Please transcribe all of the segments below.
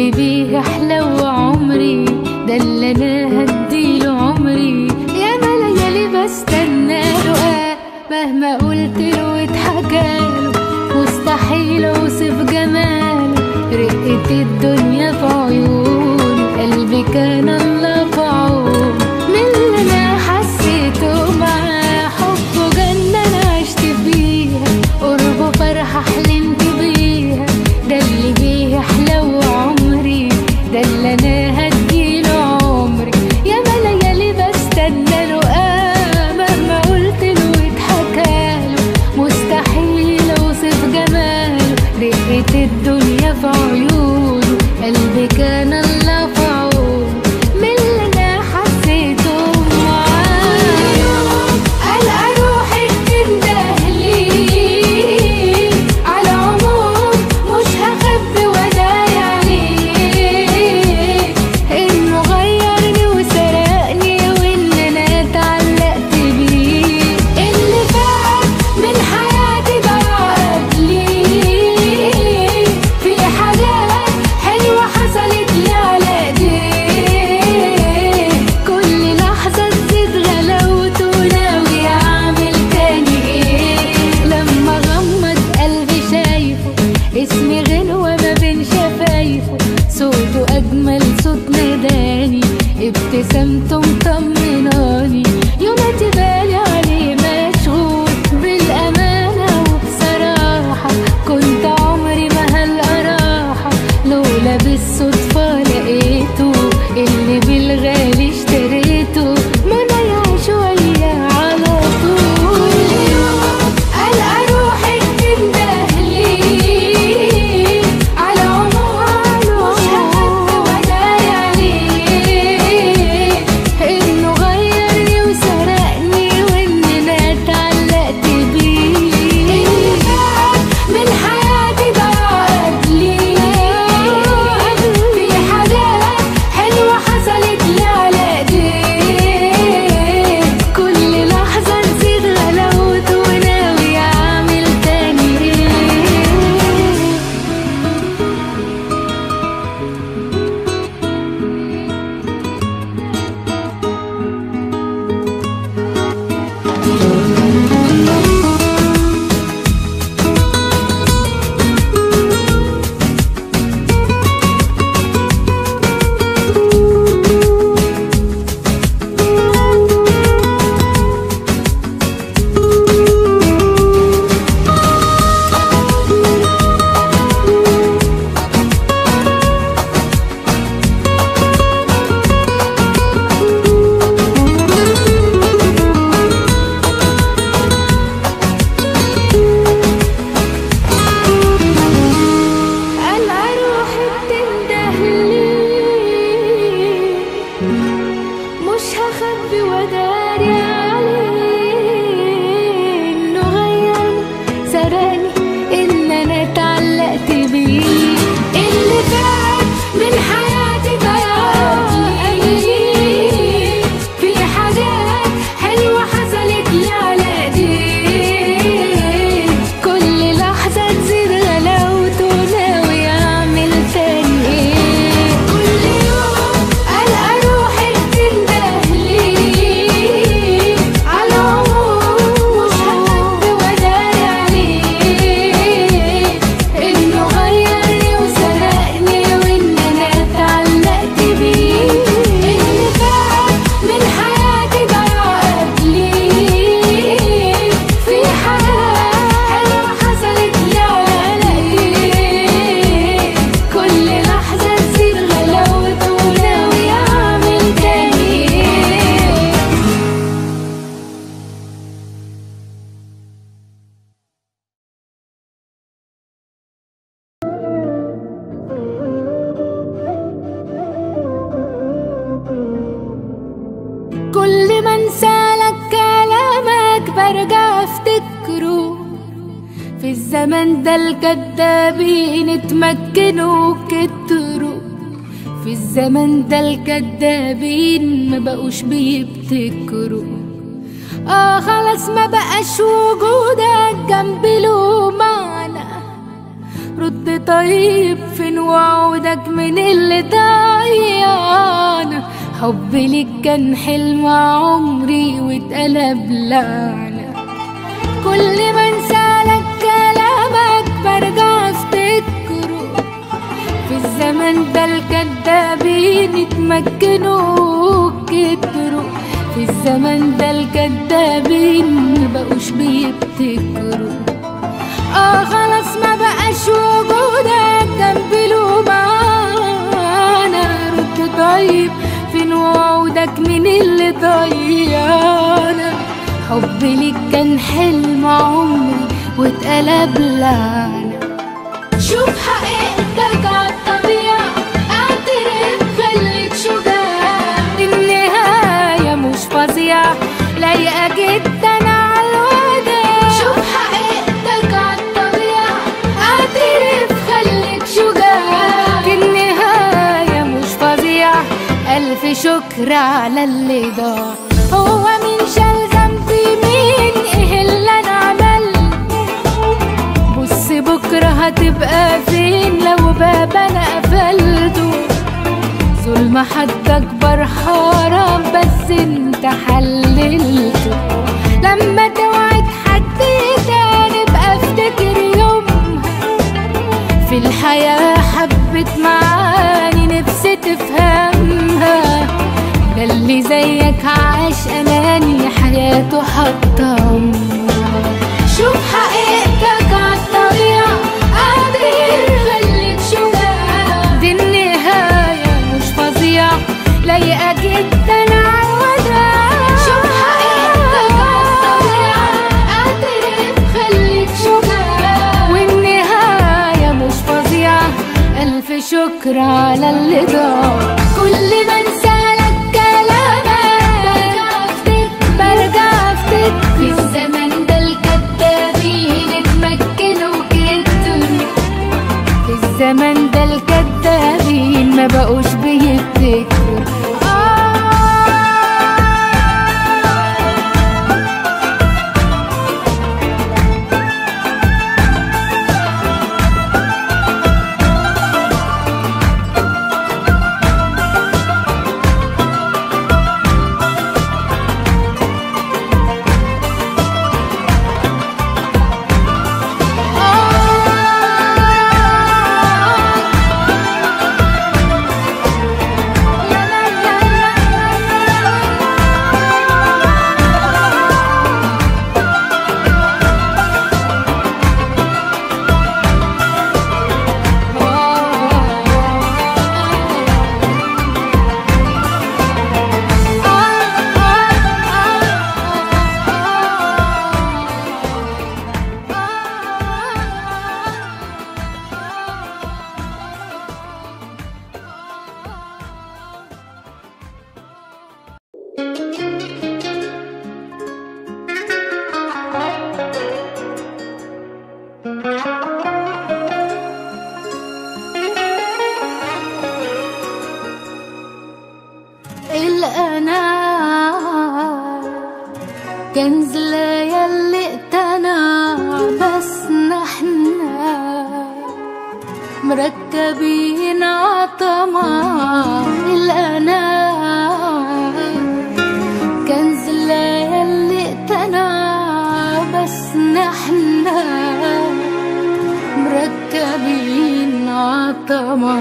اللي بيه احلى عمري ده اللي انا هديله عمري يا ما ليالي بستنى له آه مهما قلت له واتحكاله مستحيل اوصف جماله رقة الدنيا في عيونه قلبي كان الله في عونه من اللي انا حسيته معاه حبه جنة انا عشت فيها قربه فرحة حلمت بيها ده اللي بيه احلى عمري ده اللي انا هديله عمري يا ما ليالي بستنى له آه مهما قلت له واتحكاله مستحيل اوصف جماله رقة الدنيا في عيونه قلبي كان الله في عونه من اللي انا حسيته معاه ألقى روحي بتندهلي على عموم مش هخبي وداي عليه إنه غيرني وسرقني وإن أنا اتعلقت بيه اللي فات من حياتي ضاع قبلي في حاجات حلوة حصلت لي على ايديه كل لحظة تزيد غلاوته ناوي اعمل تاني ايه لما غمض قلبي شايفه اسمي غنوة ما بين شفايفه صوته اجمل صوت ناداني ابتسامته مطمناني يوماتي بالي عليه مشغول بالامانة وبصراحة كنت عمري ما هلقى راحة لولا بالصدفة لقيته اللي بالغالي اشتريته منى يعيش وياه على طول ألقى روحي بتندهلي على عمره مش هخبي وداي عليه إنه غيرني وسرقني وإن أنا اتعلقت بيه اللي فات من حياتي ضاع قبلي في حاجات حلوة حصلت لي على ايديه كل لحظة تزيد غلاوته وناوي اعمل تاني ايه ألقى روحي بتندهلي مش هخبي وداري عليه إنه غيرني سرقني إن أنا اتعلقت بيه اللي فات من حياتي ضيع في حاجات حلوة حصلت لي على ايديه كل لحظة تزيد غلاوته ناوي اعمل تاني ايه كل يوم ألقى روحي بتندهلي على عموم مش هخبي وداري عليه إنه غيرني وسرقني وإن أنا اتعلقت بيه اللي فات من حياتي ضاع قبلي في حاجات حلوة حصلت لي على ايديه كل لحظة تزيد غلاوته وناوي اعمل تاني ايه كل ما انسالك كلامك برجع افتكره في الزمن ده الكدابين اتمكنوا كتروا في الزمن ده الكدابين ما بقوش بيبتكروا اه خلاص ما بقاش وجودك جنبي له معنى رد طيب فين وعودك من اللي ضيعنا حبي ليك كان حلم عمري واتقلب لعنة كل ما انسالك كلامك برجع افتكره في الزمن ده الكدابين اتمكنوا كتروا في الزمن ده الكدابين مبقوش بيبتكروا اه خلاص ما بقاش وجودك جنبي له معانا رد طيب فين وعودك من اللي ضيعنا حبي ليك كان حلم عمري واتقلب لعنة شوف حقيقتك عالطبيعة اعترف خليك شجاع النهاية مش فظيعة لايقة جدا عالوداع شوف حقيقتك عالطبيعة اعترف خليك شجاع النهاية مش فظيعة ألف شكر على اللي ضاع هو مين شال ذنبي مين ايه اللي انا عملته بص بكرة هتبقى فين لو باب انا قفلته ظلم حد اكبر حرام بس انت حللته لما توعد حد تاني بقى افتكر يومها في الحياة حبت معاني نفسي تفهمها ده اللي زيك عاش أناني حياته حتى عمرها شوف حقيقتك عالطبيعة قادر خليك شجاع دي النهاية مش فظيعة لايقة جدا عالوداع شوف حقيقتك عالطبيعة قادر خليك شجاع والنهاية مش فظيعة ألف شكر على اللي ضاع كل ما انسالك كلامك برجع افتكر برجع افتكر في الزمن ده الكدابين اتمكنوا كتروا في الزمن ده الكدابين ما بقوش بيفتكروا الأنا كنز ليالي اقتنع بس نحنا مركبين عطمع الأنا كنز ليالي اقتنع بس نحنا مركبين عطمع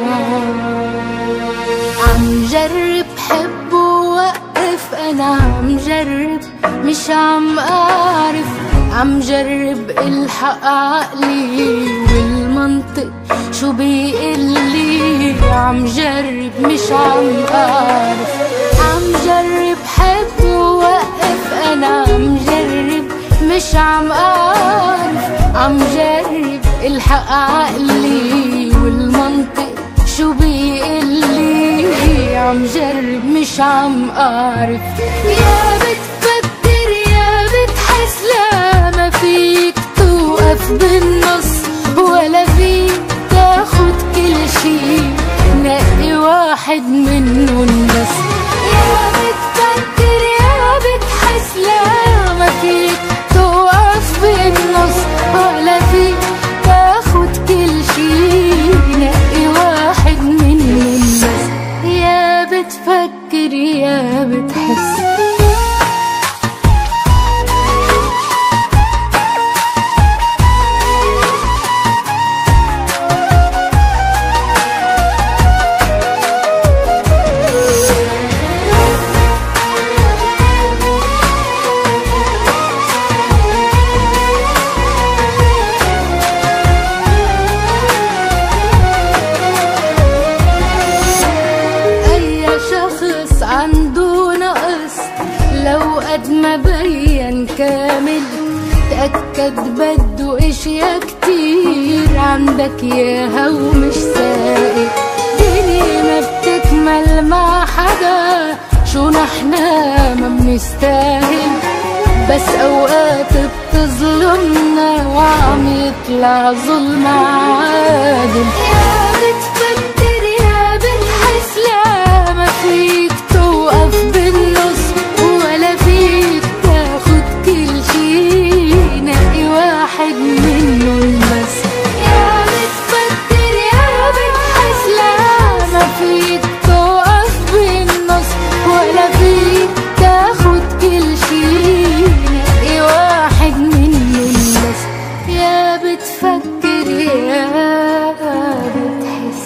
عم جرب حب ووقف انا عم جرب مش عم اعرف عم جرب الحق عقلي والمنطق شو بيقلي عم جرب مش عم اعرف عم جرب حب ووقف انا عم جرب مش عم اعرف عم جرب الحق عقلي والمنطق شو بيقلي عم جرب مش عم اعرف يا بتفكر يا بتحس لا ما فيك توقف بالنص ولا فيك تاخد كل شي نقي واحد منهم بس يا بتفكر يا بتحس لا ما فيك توقف بالنص ولا فيك تاخد كل شي اتأكد بدو اشياء كتير عندك ياها ومش سائل دنيا ما بتكمل مع حدا شو نحنا ما بنستاهل بس اوقات بتظلمنا وعم يطلع ظلم عادل يا بتفكر يا بتحس لا ما فيك توقف بالنص ولا فيك تاخد كل شي نقي واحد منهم بس يا بتفكر يا بتحس لا ما فيك توقف بالنص ولا فيك تاخد كل شي نقي واحد منهم بس يا بتفكر يا بتحس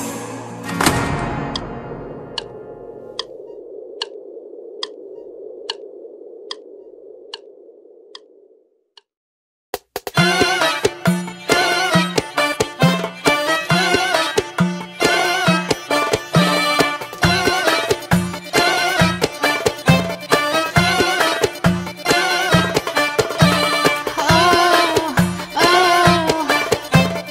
آه آه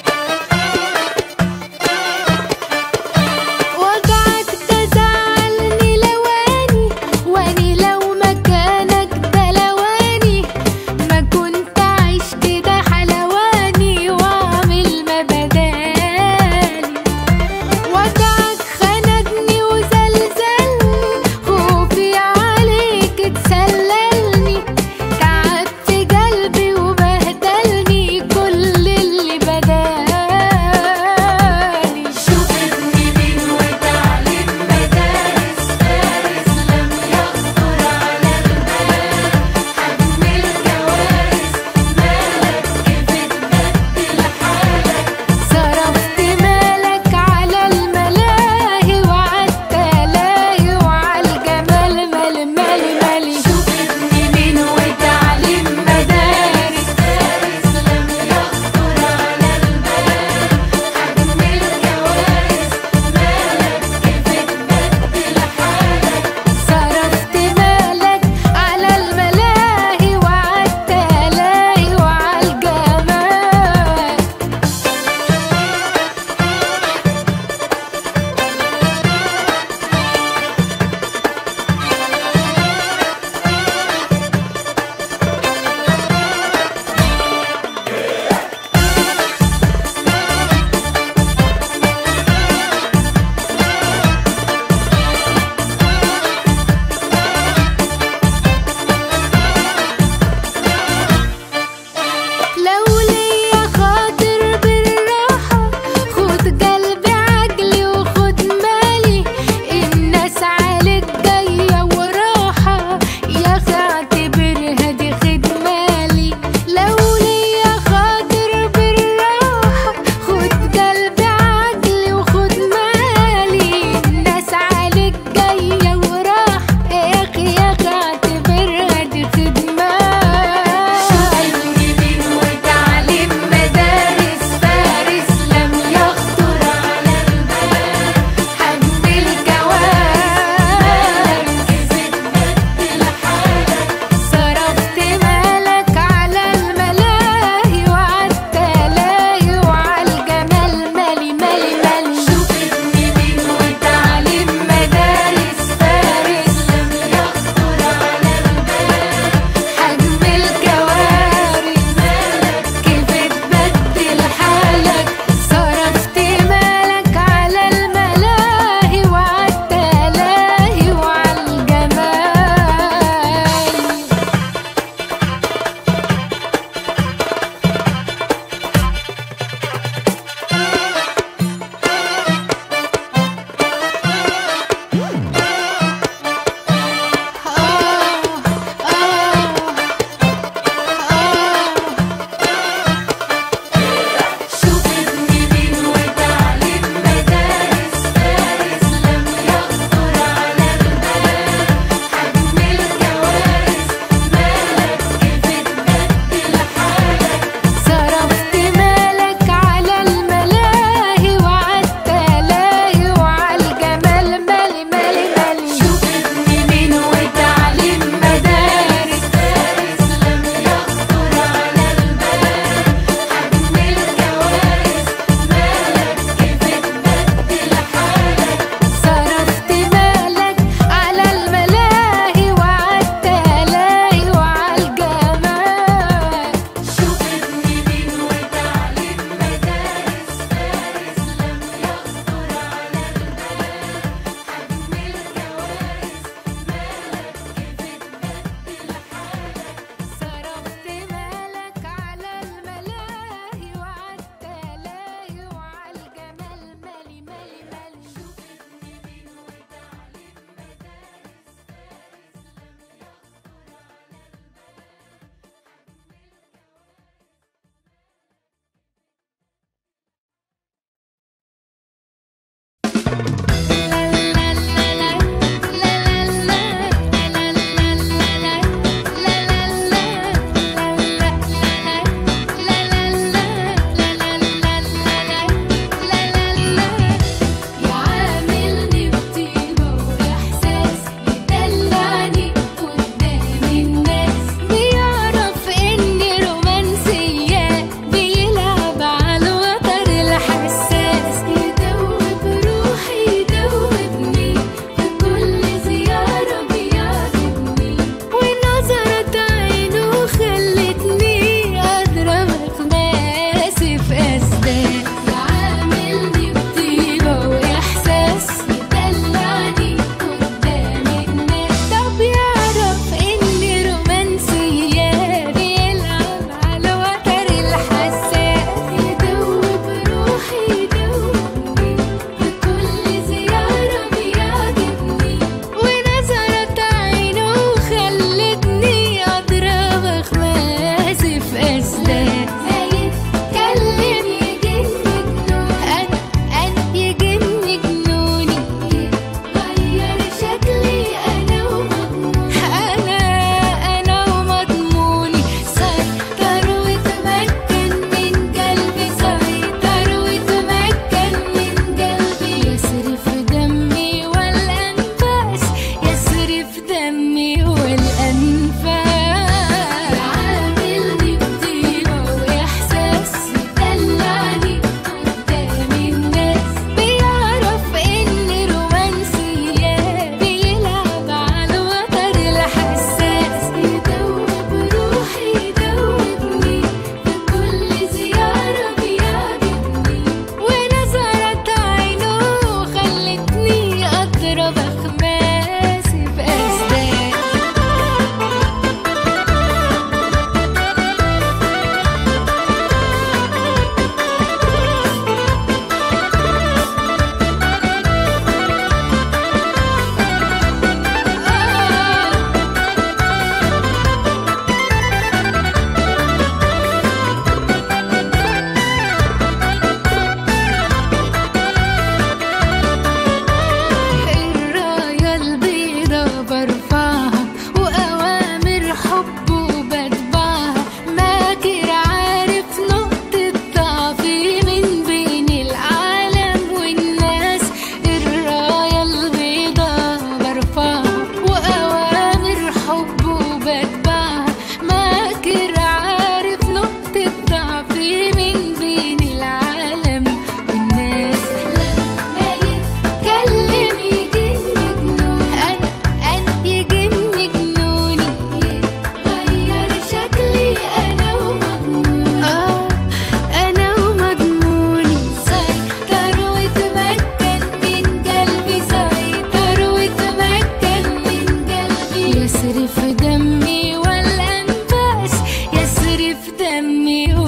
يوم يقول